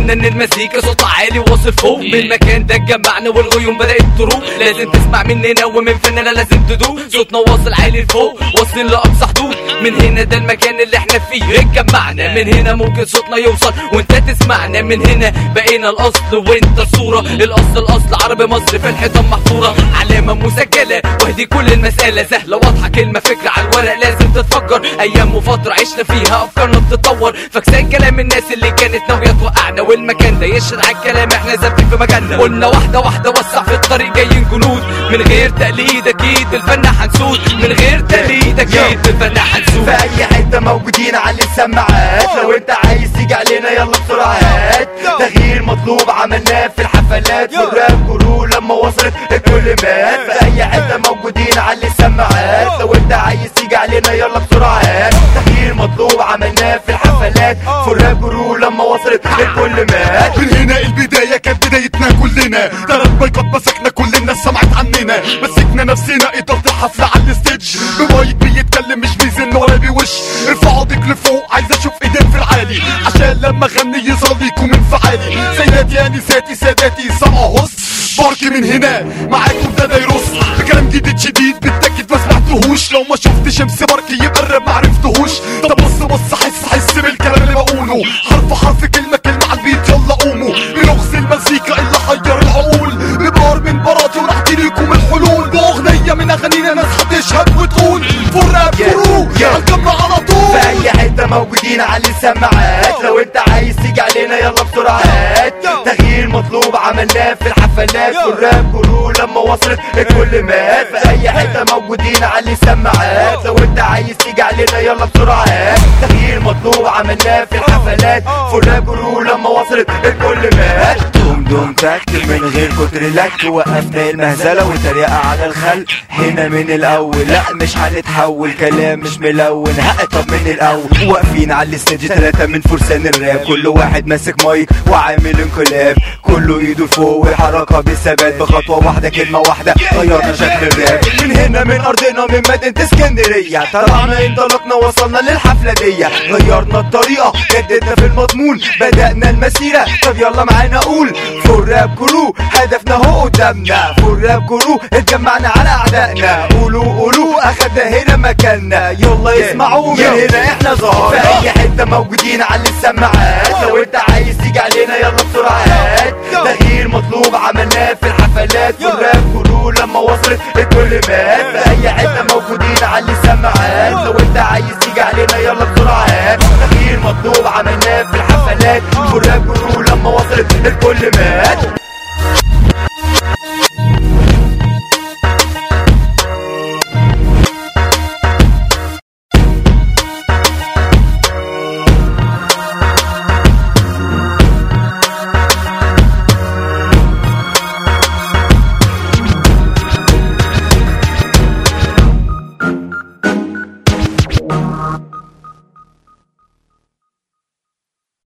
قلنا ان المزيكا صوتها عالي واصل فوق من المكان ده اتجمعنا والغيوم بدات تروق لازم تسمع مننا ومن فننا لازم تدوق صوتنا واصل عالي لفوق واصلين لاقصى حدود من هنا ده المكان اللي احنا فيه اتجمعنا من هنا ممكن صوتنا يوصل وانت تسمعنا من هنا بقينا الاصل وانت الصوره الاصل الاصل عربي مصر في الحيطان محفوره علامه مسجله وهدي كل المساله سهله واضحه كلمه فكره على الورق لازم تتفكر ايام وفتره عشنا فيها افكارنا بتتطور فكسان كلام الناس اللي كانت ناويه توقعنا والمكان ده يشهد على الكلام احنا ثابتين في مكاننا قلنا واحده واحده وسع في الطريق جايين جنود من غير تقليد اكيد الفن هنسود من غير تقليد اكيد الفن هنسود في اي حته موجودين على السماعات لو انت عايز تيجي علينا يلا بسرعه هات تغيير مطلوب عملناه في الحفلات والراب جرو لما وصلت الكل مات في اي حته موجودين على السماعات لو انت عايز تيجي علينا يلا بسرعه هات تغيير مطلوب عملناه في الحفلات في الراب جرو لما وصلت الكل مات من هنا البداية كانت بدايتنا كلنا تلات مايكات مسكنا كل الناس سمعت عننا مسكنا نفسنا إدارة الحفلة على الستيج بمايك بيتكلم مش بيزن ولا بيوش ارفعوا ايديك لفوق عايز اشوف ايدين في العالي عشان لما اغني يظهر ليكم انفعالي سيداتي انساتي ساداتي سمعوا هص باركي من هنا معاكم ابتدى يرص بكلام جديد شديد بالتاكيد ما سمعتهوش لو ما شفتش شمس باركي يبقى الراب ما عرفتهوش طب بص بص حس حس بالكلام اللي بقوله حرف حرف كلمه كلمه على البيت يلا قوموا بلغز المزيكا اللي حير العقول ببار من براتي ونحكي ليكم الحلول باغنيه من اغانينا ناس هتشهد وتقول فراب فرو هنكمل على في طول اي حته موجودين على السماعات لو انت عايز تيجي علينا يلا بسرعه هات تغيير مطلوب عملناه في الحفلات والراب جرو لما وصلت الكل مات في اي حته موجودين على السماعات لو انت عايز تيجي علينا يلا بسرعه هات تغيير مطلوب عملناه في الحفلات في الراب جرو لما وصلت الكل مات دوم دوم تاكت من غير كتر لك وقفنا المهزله والتريقه على الخلق هنا من الاول لا مش هنتحول كلام مش ملون ها طب من الاول واقفين على الاستيج ثلاثه من فرسان الراب كل واحد ماسك مايك وعامل انقلاب كله ايده فوق وحركه بالثبات بخطوه واحده كلمه واحده غيرنا شكل الراب من هنا من ارضنا من مدينه اسكندريه طلعنا انطلقنا وصلنا للحفله دي غيرنا الطريقه جددنا في المضمون بدانا المسيره طب يلا معانا قول فور راب كرو هدفنا هو قدامنا فور راب كرو اتجمعنا على اعدائنا قولوا قولوا اخدنا هنا مكاننا يلا اسمعوا من هنا احنا ظهرنا في اي حته موجودين على السماعات لو انت عايز تيجي علينا يلا بسرعه هات تغيير مطلوب عملناه في الحفلات والراب كرو لما وصلت الكل مات في اي حته موجودين على السماعات لو انت عايز تيجي علينا يلا بسرعه هات تغيير مطلوب عملناه في الحفلات والراب كرو